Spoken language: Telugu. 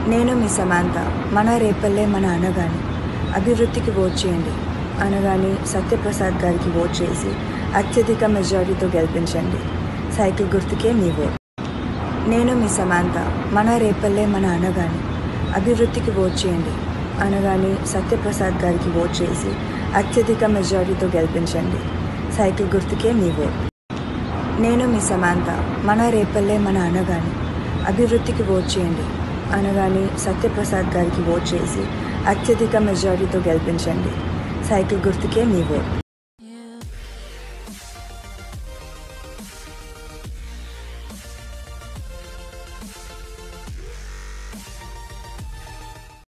నేను మీ సమాంత మన రేపల్లే మన అనగాని అభివృద్ధికి ఓట్ చేయండి అనగాని సత్యప్రసాద్ గారికి ఓట్ చేసి అత్యధిక మెజారిటీతో గెలిపించండి సైకిల్ గుర్తుకే మీ ఓట్ నేను మీ సమాంత మన రేపల్లే మన అనగాని అభివృద్ధికి ఓట్ చేయండి అనగాని సత్యప్రసాద్ గారికి ఓట్ చేసి అత్యధిక మెజారిటీతో గెలిపించండి సైకిల్ గుర్తుకే మీ ఓట్ నేను మీ సమాంత మన రేపల్లే మన అనగాని అభివృద్ధికి ఓట్ చేయండి అనగాని సత్యప్రసాద్ గారికి ఓట్ చేసి అత్యధిక మెజారిటీతో గెలిపించండి సైకిల్ గుర్తుకే మీ ఓట్